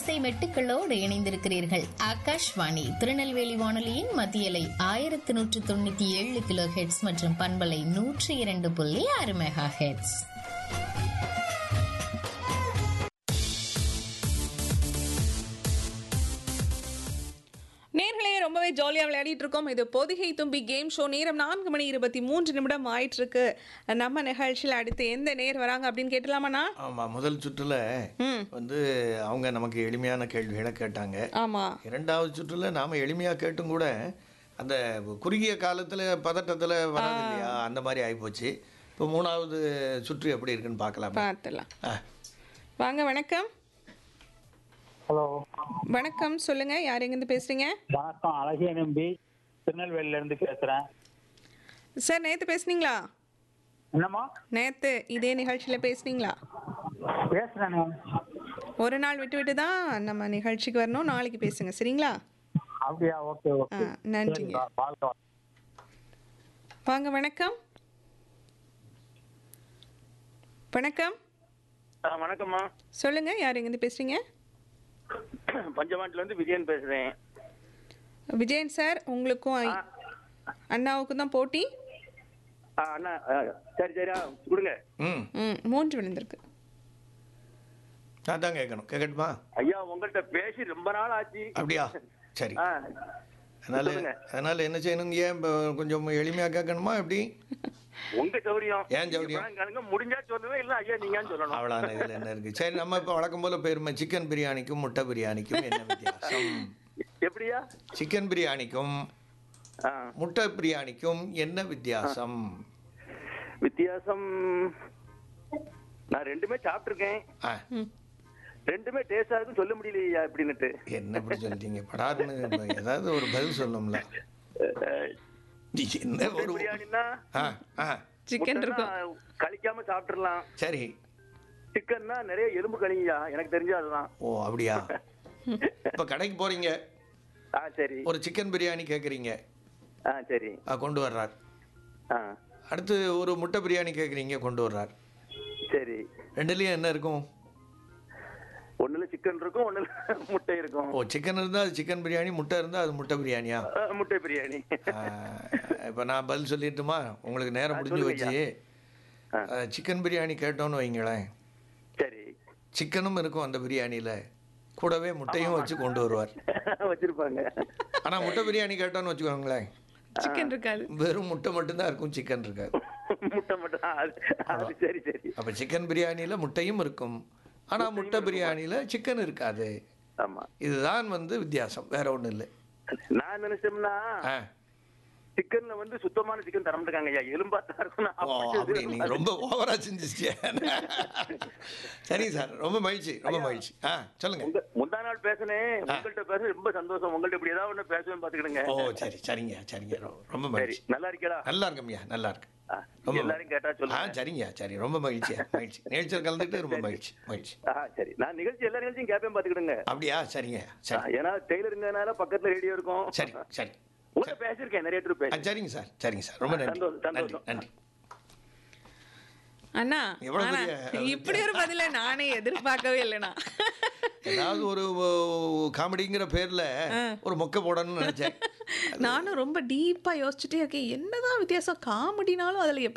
இசை மெட்டுக்களோடு இணைந்திருக்கிறீர்கள் ஆகாஷ்வாணி திருநெல்வேலி வானொலியின் மத்தியலை ஆயிரத்தி நூற்று தொண்ணூத்தி ஏழு கிலோ ஹெட்ஸ் மற்றும் பண்பலை நூற்றி இரண்டு புள்ளி ஆறு மெகா ஹெட்ஸ் நேர்களே ரொம்பவே ஜாலியாக விளையாடிட்டு இருக்கோம் இது பொதிகை தும்பி கேம் ஷோ நேரம் நான்கு மணி இருபத்தி மூன்று நிமிடம் ஆயிட்டு இருக்கு நம்ம நிகழ்ச்சியில் அடுத்து எந்த நேர் வராங்க அப்படின்னு கேட்டலாமாண்ணா ஆமாம் முதல் சுற்றுல ம் வந்து அவங்க நமக்கு எளிமையான கேள்விகளை கேட்டாங்க ஆமாம் இரண்டாவது சுற்றுல நாம் எளிமையாக கேட்டும் கூட அந்த குறுகிய காலத்தில் பதட்டத்தில் வராது இல்லையா அந்த மாதிரி ஆகிப்போச்சு இப்போ மூணாவது சுற்று எப்படி இருக்குன்னு பார்க்கலாம் பார்த்துடலாம் ஆ வாங்க வணக்கம் ஹலோ வணக்கம் சொல்லுங்க யார் எங்கேருந்து பேசுறீங்க வணக்கம் அழகிய நம்பி திருநெல்வேலியில இருந்து பேசுறேன் சார் நேற்று பேசுனீங்களா என்னம்மா நேற்று இதே நிகழ்ச்சியில் பேசுனீங்களா பேசுறேனே ஒரு நாள் விட்டு விட்டு தான் நம்ம நிகழ்ச்சிக்கு வரணும் நாளைக்கு பேசுங்க சரிங்களா அப்படியா ஓகே ஆ ஓகே நன்றிங்க வாழ்க்கை வளம். வாங்க வணக்கம் வணக்கம் ஆ, வணக்கம்மா சொல்லுங்க யார் எங்கேருந்து பேசுறீங்க பஞ்சமாட்டில இருந்து விஜயன் பேசுறேன் விஜயன் சார் உங்களுக்கும் ஐ- அண்ணாவுக்கும் தான் போட்டி ஆ, அண்ணா ஆ, சரி சரி ஆ, கொடுங்க ம் ம் மூன்று விழுந்திருக்கு நான் தான் கேட்கணும் கேட்கட்டுமா ஐயா உங்கள்கிட்ட பேசி ரொம்ப நாள் ஆச்சு அப்படியா சரி ஆ, அதனால சொல்லுங்க. அதனால என்ன செய்யணுங்க ஏன் இப்போ கொஞ்சம் எளிமையாக கேட்கணுமா எப்படி உங்க சௌரியம் ஏன் சௌரியம்? நீங்க கேளுங்க, முடிஞ்சா சொல்லுவேன் இல்ல ஐயா நீங்க சொல்லணும் அவ்வளோதான இதில் என்ன இருக்குது சரி நம்ம இப்போ வழக்கம் போல் போயிருமே சிக்கன் பிரியாணிக்கும் முட்டை பிரியாணிக்கும் என்ன வித்தியாசம் எப்படியா சிக்கன் பிரியாணிக்கும் ஆ, முட்டை பிரியாணிக்கும் என்ன வித்தியாசம் வித்தியாசம் நான் ரெண்டுமே சாப்பிட்டுருக்கேன் ஆ ரெண்டுமே டேஸ்டா இருக்குன்னு சொல்ல முடியலையா எப்படின்னுட்டு என்ன இப்படி சொல்லிட்டீங்க படாருன்னு ஏதாவது ஒரு பதில் சொல்லணும்ல அஹ், நீ என்ன முட்டை ஒரு பிரியாணின்னா ஆ ஆ சிக்கன் முட்டைன்னா இருக்கும் கழிக்காம சாப்பிட்டுறலாம் சரி சிக்கன்னா நிறைய எலும்பு கழிங்கயா எனக்கு தெரிஞ்ச அதுதான் ஓ அப்படியா இப்போ கடைக்கு போறீங்க ஆ சரி ஒரு சிக்கன் பிரியாணி கேட்குறீங்க ஆ சரி கொண்டு வர்றார் ஆ அடுத்து ஒரு முட்டை பிரியாணி கேட்குறீங்க கொண்டு வர்றார் சரி ரெண்டுலேயும் என்ன இருக்கும் ஒண்ணுல சிக்கன் இருக்கும் ஒண்ணுல முட்டை இருக்கும் ஓ சிக்கன் இருந்தால் அது சிக்கன் பிரியாணி முட்டை இருந்தால் அது முட்டை பிரியாணியா ஆ, முட்டை பிரியாணி இப்போ நான் பதில் சொல்லிட்டுமா உங்களுக்கு நேரம் முடிஞ்சு சொல்லுங்க வச்சு ஆ. சிக்கன் பிரியாணி கேட்டோன்னு வைங்களேன் சரி சிக்கனும் இருக்கும் அந்த பிரியாணியில் கூடவே முட்டையும் வச்சு கொண்டு வருவார் வச்சிருப்பாங்க ஆனால் முட்டை பிரியாணி கேட்டோன்னு வச்சுக்கோங்களேன் சிக்கன் இருக்காது வெறும் முட்டை மட்டும்தான் இருக்கும் சிக்கன் இருக்காது முட்டை மட்டும் ஆ, அது அது சரி சரி அப்போ சிக்கன் பிரியாணியில் முட்டையும் இருக்கும் ஆனால் முட்டை பிரியாணியில் சிக்கன் இருக்காது ஆமா இதுதான் வந்து வித்தியாசம் வேற ஒன்றும் இல்லை நான் நினைச்சோம்னா ஆ சிக்கன்ல வந்து சுத்தமான சிக்கன் தர மாட்டாங்க ஐயா எலும்பா தான் இருக்கும் நான் ஓ அப்படி அப்படி நீங்கள் ரொம்ப ஓவரா செஞ்சிச்சிய சரிங்க சார் ரொம்ப மகிழ்ச்சி ரொம்ப மகிழ்ச்சி ஆ சொல்லுங்க உங்க முந்தா நாள் பேசினேன் உங்கள்கிட்ட பேச ரொம்ப சந்தோஷம் உங்கள்ட்ட இப்படி ஏதாவது ஒண்ணு பேசுவேன் பாத்துக்கிடுங்க ஓ சரி சரிங்க சரிங்க ரொ- ரொம்ப சரி மகிழ்ச்சி நல்லா இருக்கீங்களா நல்லா இருக்கம்யா நல்லா இருக்கு ஆ, ரொம்ப எல்லாரும் கேட்டா ஆ சொல்லுங்க சரிங்க சரி ரொம்ப மகிழ்ச்சியா மகிழ்ச்சி நிகழ்ச்சியில் கலந்துக்கிட்டு ரொம்ப மகிழ்ச்சி மகிழ்ச்சி ஆ சரி நான் நிகழ்ச்சி எல்லா நிகழ்ச்சியும் கேட்பேன் பாத்துக்கிடுங்க அப்படியா சரிங்க ஆ, சரி ஏன்னா டெய்லருங்கனால பக்கத்துல ரேடியோ இருக்கும் சரி சரி உங்கள்ட்ட பேசியிருக்கேன் நிறைய பேர் ஆ பேசி சரிங்க சார் சரிங்க சார் ரொம்ப நன்றி சந்தோஷம், நன்றி சந்தோஷம். நன்றி அண்ணா எவ்வளவு ஆனா, பெரிய- இப்படி ஒரு பதில நானே எதிர்பார்க்கவே இல்லைண்ணா ஏதாவது ஒரு ஓ, காமெடிங்கிற பேர்ல ஒரு மொக்க போடணும்னு நினைச்சேன் நானும் ரொம்ப டீப்பா யோசிச்சுட்டே இருக்கேன் என்னதான் வித்தியாசம் காமெடினாலும் அதுல எப்ப